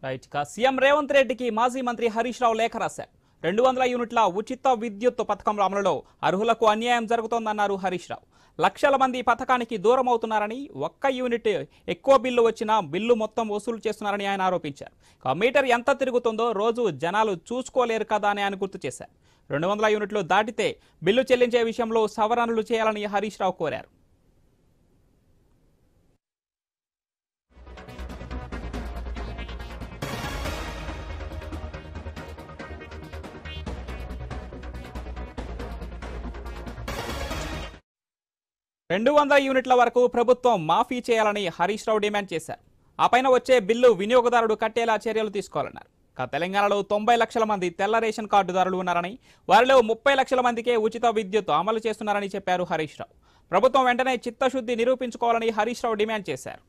right ఇక CM Revanth రెడ్డికి మాజీ మంత్రి హరీష్ రావు లేఖ రాశారు రెండు వందల యూనిట్ల ఉచిత విద్యుత్ పథకం అమలులో అర్హులకు అన్యాయం జరుగుతోందన్నారు హరీష్ రావు లక్షల మంది ఈ పథకానికి దూరం అవుతున్నారని ఒక్క యూనిట్ ఎక్కువ బిల్లు వచ్చినా బిల్లు మొత్తం వసూలు చేస్తున్నారని ఆయన ఆరోపించారు ఇక మీటర్ ఎంత తిరుగుతుందో రోజు జనాలు చూసుకోలేరు కదా అని ఆయన గుర్తు చేశారు రెండు వందల యూనిట్లు దాటితే బిల్లు చెల్లించే విషయంలో సవరణలు చేయాలని హరీష్ రావు కోరారు రెండు వందల యూనిట్ల వరకు ప్రభుత్వం మాఫీ చేయాలని హరీష్ రావు డిమాండ్ చేశారు ఆ పైన వచ్చే బిల్లు వినియోగదారుడు కట్టేలా చర్యలు తీసుకోవాలన్నారు ఇక తెలంగాణలో తొంభై లక్షల మంది తెల్ల రేషన్ కార్డుదారులు ఉన్నారని వారిలో ముప్పై లక్షల మందికే ఉచిత విద్యుత్ అమలు చేస్తున్నారని చెప్పారు హరీష్ రావు ప్రభుత్వం వెంటనే చిత్తశుద్ధి నిరూపించుకోవాలని హరీష్ రావు డిమాండ్ చేశారు